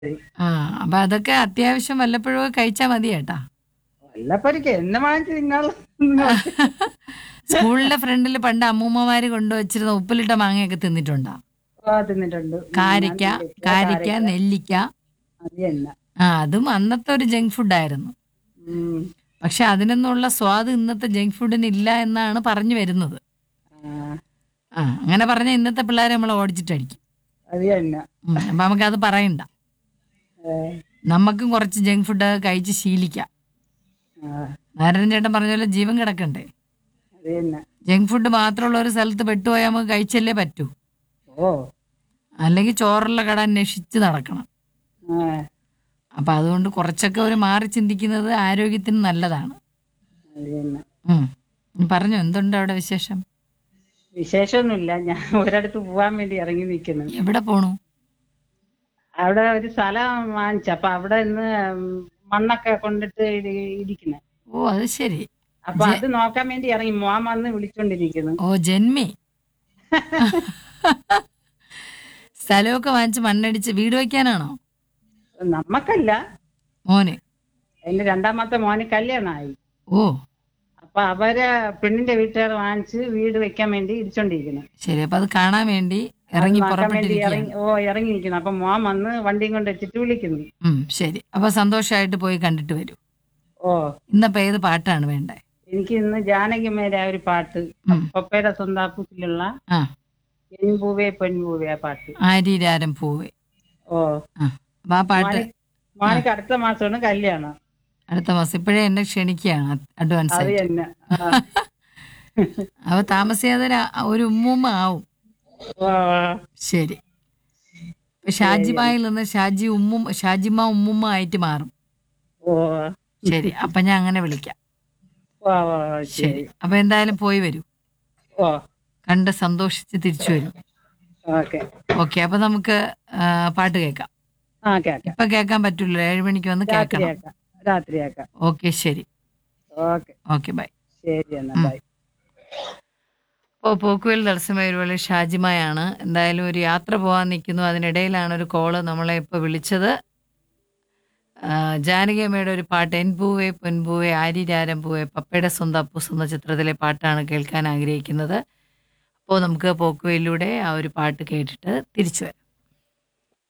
ആ അപ്പൊ അതൊക്കെ അത്യാവശ്യം വല്ലപ്പോഴും കഴിച്ചാ മതി കേട്ടാ വല്ലപ്പോഴേക്ക് എന്നെ വാങ്ങിച്ച് നിങ്ങൾ സ്കൂളിന്റെ ഫ്രണ്ടിൽ പണ്ട് അമ്മൂമ്മമാര് കൊണ്ടുവച്ചിരുന്ന ഉപ്പിലിട്ട മാങ്ങയൊക്കെ തിന്നിട്ടുണ്ടോ തിന്നിട്ടുണ്ട് കാരിക്ക കാരിക്ക നെല്ലിക്ക അത് തന്നെ ആ അതും അന്നത്തെ ഒരു ജങ്ക് ഫുഡായിരുന്നു ഉം. പക്ഷെ അതിനൊന്നുള്ള സ്വാദ് ഇന്നത്തെ ജങ്ക് ഫുഡിന് ഇല്ല എന്നാണ് പറഞ്ഞു വരുന്നത് ആ, ആ അങ്ങനെ പറഞ്ഞ ഇന്നത്തെ പിള്ളേരെ നമ്മൾ ഓടിച്ചിട്ടടിക്കും അത് തന്നെ ഉം, അപ്പൊ നമുക്കത് പറയണ്ട ഏ, നമുക്കും കുറച്ച് ജങ്ക് ഫുഡ് കഴിച്ച് ശീലിക്കാം ആ, നാരായണൻ ചേട്ടൻ പറഞ്ഞ പോലെ ജീവൻ കിടക്കണ്ടേ അത് തന്നെ ജങ്ക് ഫുഡ് മാത്രമുള്ള ഒരു സ്ഥലത്ത് പെട്ടുപോയാൽ നമുക്ക് കഴിച്ചല്ലേ പറ്റൂ ഓ അല്ലെങ്കിൽ ചോറുള്ള കട അന്വേഷിച്ച് നടക്കണം ആ, അപ്പൊ അതുകൊണ്ട് കുറച്ചൊക്കെ ഒരു മാറി ചിന്തിക്കുന്നത് ആരോഗ്യത്തിന് നല്ലതാണ് അത് തന്നെ ഉം. നീ പറഞ്ഞോ എന്തുണ്ട് അവിടെ വിശേഷം വിശേഷമൊന്നുമില്ല ഞാൻ ഒരിടത്ത് പോവാൻ വേണ്ടി ഇറങ്ങി നിൽക്കുന്നു എവിടെ പോണു അവിടെ ഒരു സ്ഥലം വാങ്ങിച്ചു അപ്പൊ അവിടെ നിന്ന് മണ്ണൊക്കെ കൊണ്ടിട്ട് ഇരിക്കുന്നത് ഓ അത് ശരി അപ്പൊ അത് നോക്കാൻ വേണ്ടി ഇറങ്ങി മോൻ വന്ന് വിളിച്ചോണ്ടിരിക്കുന്നു ഓ ജന്മി സ്ഥലമൊക്കെ വാങ്ങിച്ച് മണ്ണടിച്ച് വീട് വയ്ക്കാനാണോ നമ്മക്കല്ല മോന് എന്റെ രണ്ടാമത്തെ മോന് കല്യാണമായി ഓ അപ്പൊ അവരെ പെണ്ണിന്റെ വീട്ടുകാർ വാങ്ങിച്ച് വീട് വെക്കാൻ വേണ്ടി ഇടിച്ചോണ്ടിരിക്കുന്നു ശരി അപ്പൊ അത് കാണാൻ വേണ്ടി ഇറങ്ങി നോക്കാൻ വേണ്ടി പുറപ്പെട്ടിരിക്കുകയാണ് ഇറങ്ങി ഓ ഇറങ്ങി നിൽക്കുന്നു അപ്പൊ മോൻ വന്ന് വണ്ടിയും കൊണ്ട് വെച്ചിട്ട് വിളിക്കുന്നു ഉം ശരി അപ്പൊ സന്തോഷമായിട്ട് പോയി കണ്ടിട്ട് വരൂ ഓ ഇന്നപ്പോ ഏത് പാട്ടാണ് വേണ്ടേ എനിക്ക് ഇന്ന് ജാനകിമേരെ ആ ഒരു പാട്ട് ഉം. പപ്പയുടെ സ്വന്താപ്പൂത്തിലുള്ള ആ പെൺപൂവേ പെൺപൂവേ ആ പാട്ട് ആര്യരാരം പൂവേ ഓ ആ അപ്പൊ ആ പാട്ട് മോന് മോനിക്ക് അടുത്ത മാസമാണ് കല്യാണം അടുത്ത മാസം ഇപ്പോഴേ എന്നെ ക്ഷണിക്കുകയാണ് അഡ്വാൻസ് അത് ആയിട്ട് തന്നെ ആ. അപ്പൊ താമസിയാതെ ഒരു- ഒരു ഉമ്മുമ്മ ആവും ഓ, ശരി ഇപ്പൊ ഷാജിമായിൽ നിന്ന് ഷാജി ഉമ്മും ഷാജിമ ഉമ്മുമ്മ ആയിട്ട് മാറും ഓ ശരി അപ്പൊ ഞാൻ അങ്ങനെ വിളിക്കാം ഓ ഓ, ശരി ശരി അപ്പൊ എന്തായാലും പോയി വരൂ ഓ കണ്ട് സന്തോഷിച്ച് തിരിച്ചു വരും ഓക്കെ ഓക്കെ അപ്പൊ നമുക്ക് ആ, പാട്ട് കേൾക്കാം ആ കേക്കാം ഇപ്പൊ കേൾക്കാൻ പറ്റൂല ഏഴ് മണിക്ക് വന്ന് കേൾക്കണം രാത്രിയാക്കാം രാത്രിയാക്കാം ഓക്കെ ശരി ഓക്കെ ഓക്കെ ബൈ ശരി എന്നാ ബൈ ഇപ്പോൾ പോക്കുവൽ തടസ്സമായ ഒരുപോലെ ഷാജിമയാണ് എന്തായാലും ഒരു യാത്ര പോകാൻ നിൽക്കുന്നു അതിനിടയിലാണ് ഒരു കോള് നമ്മളെ ഇപ്പോൾ വിളിച്ചത് ആ, ജാനകിയമ്മയുടെ ഒരു പാട്ട് എൻ പൂവേ പൊൻപൂവേ ആരിരാരം പൂവേ പപ്പയുടെ സ്വന്തം അപ്പു സ്വന്തം ചിത്രത്തിലെ പാട്ടാണ് കേൾക്കാൻ ആഗ്രഹിക്കുന്നത് അപ്പോൾ നമുക്ക് പോക്കുവയിലൂടെ ആ ഒരു പാട്ട് കേട്ടിട്ട് തിരിച്ചു വരാം